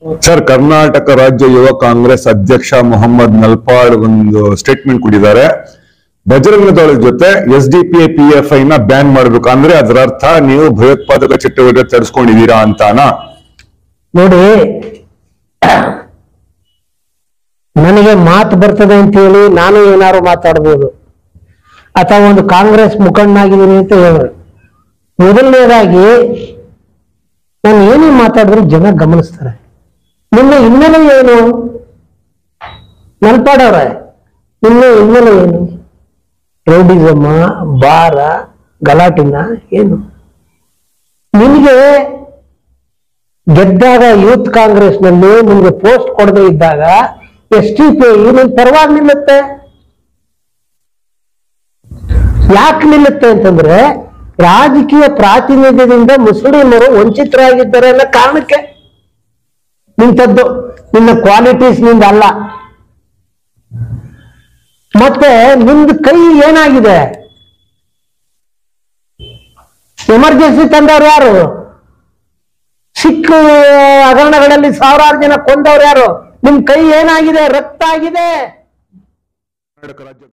sir Karnataka ರಾಜ್ಯ ಯುವ ಕಾಂಗ್ರೆಸ್ ಅಧ್ಯಕ್ಷ ಮೊಹಮ್ಮದ್ ನಲ್ಪಾಡ್ ಒಂದು ಸ್ಟೇಟ್ಮೆಂಟ್ ಕೊಟ್ಟಿದ್ದಾರೆ ಬಜರಂಗ ದಳ ಜೊತೆ S D P P F I ನ ಬ್ಯಾನ್ ಮಾಡ್ಬೇಕು ಅಂದ್ರೆ ಅದರ ಅರ್ಥ ನೀವು ಭಯೋತ್ಪಾದಕ ಚಟುವಟಿಕೆ ತರಿಸ್ಕೊಂಡಿದೀರಾ ಅಂತಾನಾ ನೋಡಿ ನನಗೆ ಮಾತು ಬರ್ತದೆ ಅಂತೇಳಿ ನಾನು ಏನಾದ್ರು ಮಾತಾಡ್ಬೋದು ಅಥವಾ ಒಂದು ಕಾಂಗ್ರೆಸ್ ಮುಖಂಡನಾಗಿದ್ದೀನಿ ಅಂತ ಹೇಳೋದು ಮೊದಲನೇದಾಗಿ ನಾನು ಏನೇ ಮಾತಾಡಿದ್ರು ಜನ ಗಮನಿಸ್ತಾರೆ ನಿಮ್ಮ ಹಿನ್ನೆಲೆ ಏನು ನಲ್ಪಾಡವ್ರೆ ನಿಮ್ಮ ಹಿನ್ನೆಲೆ ಏನು ರೌಡಿಸಮ್ಮ ಬಾರ ಗಲಾಟಿನ ಏನು ನಿಮಗೆ ಗೆದ್ದಾಗ ಯೂತ್ ಕಾಂಗ್ರೆಸ್ ನಲ್ಲಿ ನಿಮ್ಗೆ ಪೋಸ್ಟ್ ಕೊಡದೇ ಇದ್ದಾಗ ಎಸ್ ಟಿ ಪಿ ನಿಮ್ ಪರವಾಗಿ ನಿಲ್ಲುತ್ತೆ ಯಾಕೆ ನಿಲ್ಲುತ್ತೆ ಅಂತಂದ್ರೆ ರಾಜಕೀಯ ಪ್ರಾತಿನಿಧ್ಯದಿಂದ ಮುಸ್ಲಿಮರು ವಂಚಿತರಾಗಿದ್ದಾರೆ ಅನ್ನೋ ಕಾರಣಕ್ಕೆ ನಿಂತದ್ದು ನಿನ್ನ ಕ್ವಾಲಿಟೀಸ್ ನಿಂದ ಅಲ್ಲ ಮತ್ತೆ ನಿಮ್ದು ಕೈ ಏನಾಗಿದೆ ಎಮರ್ಜೆನ್ಸಿ ತಂದವ್ರು ಯಾರು ಸಿಖ್ ಹಗರಣಗಳಲ್ಲಿ ಸಾವಿರಾರು ಜನ ಕೊಂದವ್ರು ಯಾರು ನಿಮ್ ಕೈ ಏನಾಗಿದೆ ರಕ್ತ ಆಗಿದೆ ಕರ್ನಾಟಕ ರಾಜ್ಯ